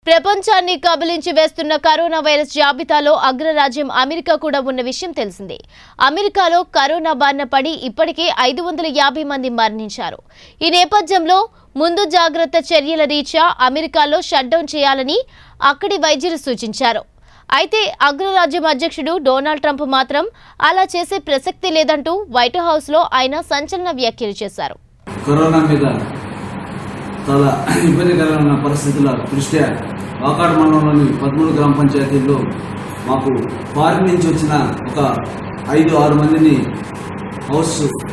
ప్రపంచాన్ని కబలించి వేస్తున్న corona virus జాబితాలో అగ్రరాజ్యం అమెరికా కూడా ఉన్న విషయం తెలిసిందే అమెరికాలో కరోనా బారిన పడి ఇప్పటికే ఐదు వందల యాభై మంది మరణించారు ఈ నేపథ్యంలో ముందు జాగ్రత్త చర్యల రీత్యా అమెరికాలో షట్డౌన్ చేయాలని అక్కడి వైద్యులు సూచించారు అయితే అగ్రరాజ్యం అధ్యక్షుడు డొనాల్డ్ ట్రంప్ మాత్రం అలా చేసే ప్రసక్తి లేదంటూ వైట్ హౌస్లో ఆయన సంచలన వ్యాఖ్యలు చేశారు కరోనా మీద చాలా ఇబ్బందికరమైన పరిస్థితుల దృష్ట్యా వాకాడు మండలంలోని పదమూడు గ్రామ పంచాయతీల్లో మాకు ఫారిన్ నుంచి వచ్చిన ఒక ఐదు ఆరు మందిని హౌస్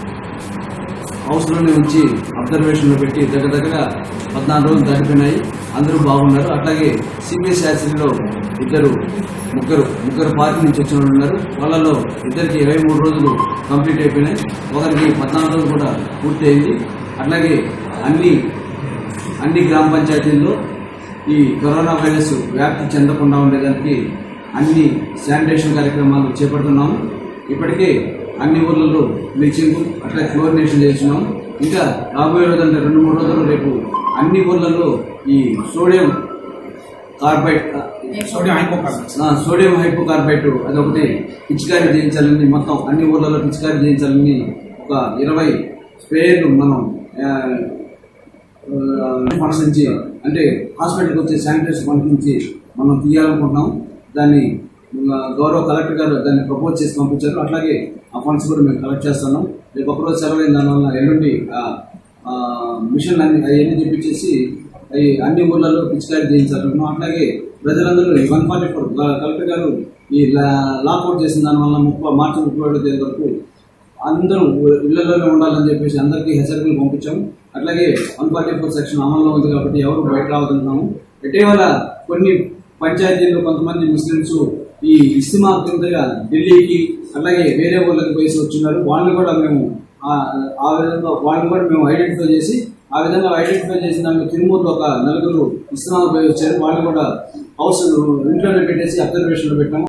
హౌస్లోనే ఉంచి అబ్జర్వేషన్లో పెట్టి దగ్గర దగ్గర పద్నాలుగు రోజులు దాటిపోయినాయి అందరూ బాగున్నారు అట్లాగే సిపిఎస్ యాసిడ్లో ఇద్దరు ముగ్గురు ముగ్గురు పార్టీ నుంచి వచ్చిన వాళ్ళు ఉన్నారు వాళ్ళలో ఇద్దరికి ఇరవై మూడు రోజులు కంప్లీట్ అయిపోయినాయి ఒకరికి పద్నాలుగు రోజులు కూడా పూర్తి అయింది అట్లాగే అన్ని అన్ని గ్రామ పంచాయతీల్లో ఈ కరోనా వైరస్ వ్యాప్తి చెందకుండా ఉండేదానికి అన్ని శానిటేషన్ కార్యక్రమాలు చేపడుతున్నాము ఇప్పటికే అన్ని ఊర్లలో బ్లీచింగ్ అట్లా క్లోరినేషన్ చేస్తున్నాం ఇంకా రాబోయే రోజు అంటే రెండు మూడు రోజులు రేపు అన్ని ఊర్లలో ఈ సోడియం కార్బైడ్ సోడియం హైపోకార్బోనేట్ ఆ, సోడియం హైపోకార్బైట్ అది ఒకటి పిచికారీ చేయించాలని మొత్తం అన్ని ఊర్లలో పిచికారీ చేయించాలని ఒక ఇరవై స్ప్రేయర్లు మనం ఆ, ఆ, ఫండ్స్ నుంచి అంటే హాస్పిటల్కి వచ్చే శానిటైజర్ ఫండ్స్ నుంచి మనం తీయాలనుకుంటున్నాం దాన్ని ఆ, గౌరవ కలెక్టర్ గారు దాన్ని ప్రపోజ్ చేసి పంపించారు అట్లాగే ఆ ఫండ్స్ కూడా మేము కలెక్ట్ చేస్తున్నాం రేపు ఒకరోజు సెలవు దానివల్ల ఎల్లుండి ఆ, ఆ, మిషన్ అన్ని అవన్నీ తెప్పించేసి అవి అన్ని ఊర్లలో పిచికారీ చేయించాలనుకున్నాం అట్లాగే ప్రజలందరూ ఈ వన్ ఫార్టీ ఫోర్ కలెక్టర్ గారు ఈ లాకౌట్ చేసిన దానివల్ల ముప్పై మార్చి ముప్పై ఒకటో తేదీ వరకు అందరూ ఇళ్లలోనే ఉండాలని చెప్పేసి అందరికీ హెచ్చరికలు పంపించాము అట్లాగే వన్ ఫార్టీ ఫోర్ సెక్షన్ అమల్లో ఉంది కాబట్టి ఎవరు బయట రావద్దంటున్నాము ఇటీవల కొన్ని పంచాయతీల్లో కొంతమంది ముస్లిమ్స్ ఈ ఇస్తిమా కిందగా ఢిల్లీకి అలాగే వేరే ఊళ్ళకి పోయేసి వచ్చిన్నారు వాళ్ళని కూడా మేము ఆ- ఆ విధంగా వాళ్ళని కూడా మేము ఐడెంటిఫై చేసి ఆ విధంగా ఐడెంటిఫై చేసిన దాంట్లో తిరుమూరులో ఒక నలుగురు ఇస్లాం పోయి వచ్చారు వాళ్ళు కూడా హౌస్ ఇంట్లోనే పెట్టేసి అబ్జర్వేషన్లో పెట్టాము